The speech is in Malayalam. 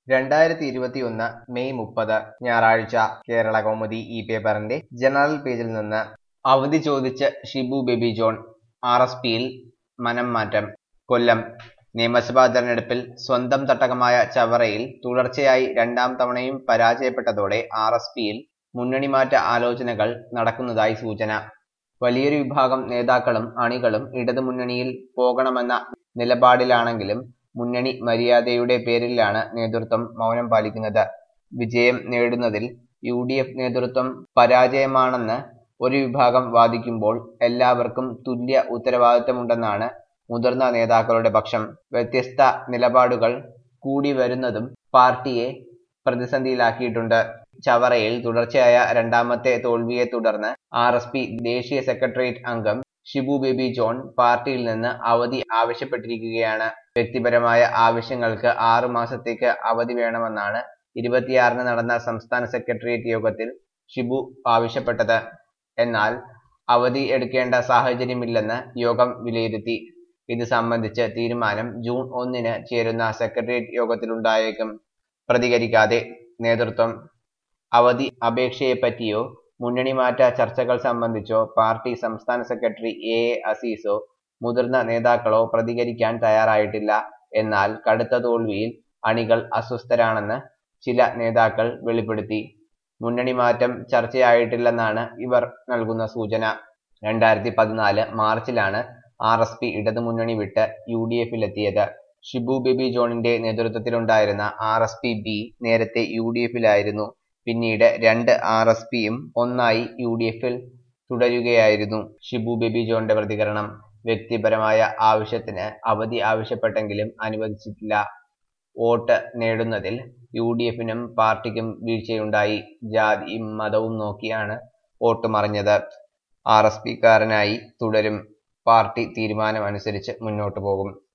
രണ്ടായിരത്തി ഇരുപത്തിയൊന്ന് മെയ് മുപ്പത് ഞായറാഴ്ച കേരള കൗമുദി ഈ പേപ്പറിന്റെ ജനറൽ പേജിൽ നിന്ന് അവധി ചോദിച്ച് ഷിബു ബേബി ജോൺ ആർ എസ് പിയിൽ മനം മാറ്റം കൊല്ലം നിയമസഭാ തെരഞ്ഞെടുപ്പിൽ സ്വന്തം തട്ടകമായ ചവറയിൽ തുടർച്ചയായി രണ്ടാം തവണയും പരാജയപ്പെട്ടതോടെ ആർ എസ് പിയിൽ മുന്നണിമാറ്റ ആലോചനകൾ നടക്കുന്നതായി സൂചന വലിയൊരു വിഭാഗം നേതാക്കളും അണികളും ഇടതുമുന്നണിയിൽ പോകണമെന്ന നിലപാടിലാണെങ്കിലും മുന്നണി മര്യാദയുടെ പേരിലാണ് നേതൃത്വം മൗനം പാലിക്കുന്നത് വിജയം നേടുന്നതിൽ യു ഡി എഫ് നേതൃത്വം പരാജയമാണെന്ന് ഒരു വിഭാഗം വാദിക്കുമ്പോൾ എല്ലാവർക്കും തുല്യ ഉത്തരവാദിത്തമുണ്ടെന്നാണ് മുതിർന്ന നേതാക്കളുടെ പക്ഷം വ്യത്യസ്ത നിലപാടുകൾ കൂടി വരുന്നതും പാർട്ടിയെ പ്രതിസന്ധിയിലാക്കിയിട്ടുണ്ട് ചവറയിൽ തുടർച്ചയായ രണ്ടാമത്തെ തോൽവിയെ തുടർന്ന് ആർ എസ് പി ദേശീയ സെക്രട്ടേറിയറ്റ് അംഗം ഷിബു ബേബി ജോൺ പാർട്ടിയിൽ നിന്ന് അവധി ആവശ്യപ്പെട്ടിരിക്കുകയാണ് വ്യക്തിപരമായ ആവശ്യങ്ങൾക്ക് ആറു മാസത്തേക്ക് അവധി വേണമെന്നാണ് ഇരുപത്തിയാറിന് നടന്ന സംസ്ഥാന സെക്രട്ടേറിയറ്റ് യോഗത്തിൽ ഷിബു ആവശ്യപ്പെട്ടത് എന്നാൽ അവധി എടുക്കേണ്ട സാഹചര്യമില്ലെന്ന് യോഗം വിലയിരുത്തി ഇത് സംബന്ധിച്ച് തീരുമാനം ജൂൺ ഒന്നിന് ചേരുന്ന സെക്രട്ടേറിയറ്റ് യോഗത്തിലുണ്ടായേക്കും പ്രതികരിക്കാതെ നേതൃത്വം അവധി അപേക്ഷയെപ്പറ്റിയോ മുന്നണി മാറ്റ ചർച്ചകൾ സംബന്ധിച്ചോ പാർട്ടി സംസ്ഥാന സെക്രട്ടറി എ എ അസീസോ മുതിർന്ന നേതാക്കളോ പ്രതികരിക്കാൻ തയ്യാറായിട്ടില്ല എന്നാൽ കടുത്ത തോൽവിയിൽ അണികൾ അസ്വസ്ഥരാണെന്ന് ചില നേതാക്കൾ വെളിപ്പെടുത്തി മുന്നണി മാറ്റം ചർച്ചയായിട്ടില്ലെന്നാണ് ഇവർ നൽകുന്ന സൂചന രണ്ടായിരത്തി പതിനാല് മാർച്ചിലാണ് ആർ എസ് പി ഇടതുമുന്നണി വിട്ട് യു ഡി എഫിലെത്തിയത് ഷിബു ബേബി ജോണിന്റെ നേതൃത്വത്തിലുണ്ടായിരുന്ന ആർ എസ് പി ബി നേരത്തെ യു ഡി എഫിലായിരുന്നു പിന്നീട് രണ്ട് ആർ എസ് പിയും ഒന്നായി യു ഡി എഫിൽ തുടരുകയായിരുന്നു ഷിബു ബേബി ജോണിന്റെ പ്രതികരണം വ്യക്തിപരമായ ആവശ്യത്തിന് അവധി ആവശ്യപ്പെട്ടെങ്കിലും അനുവദിച്ചിട്ടില്ല വോട്ട് നേടുന്നതിൽ യു ഡി എഫിനും പാർട്ടിക്കും വീഴ്ചയുണ്ടായി ജാതിയും മതവും നോക്കിയാണ് വോട്ട് മറിഞ്ഞത് ആർ എസ് പിക്കാരനായി തുടരും പാർട്ടി തീരുമാനമനുസരിച്ച് മുന്നോട്ടു പോകും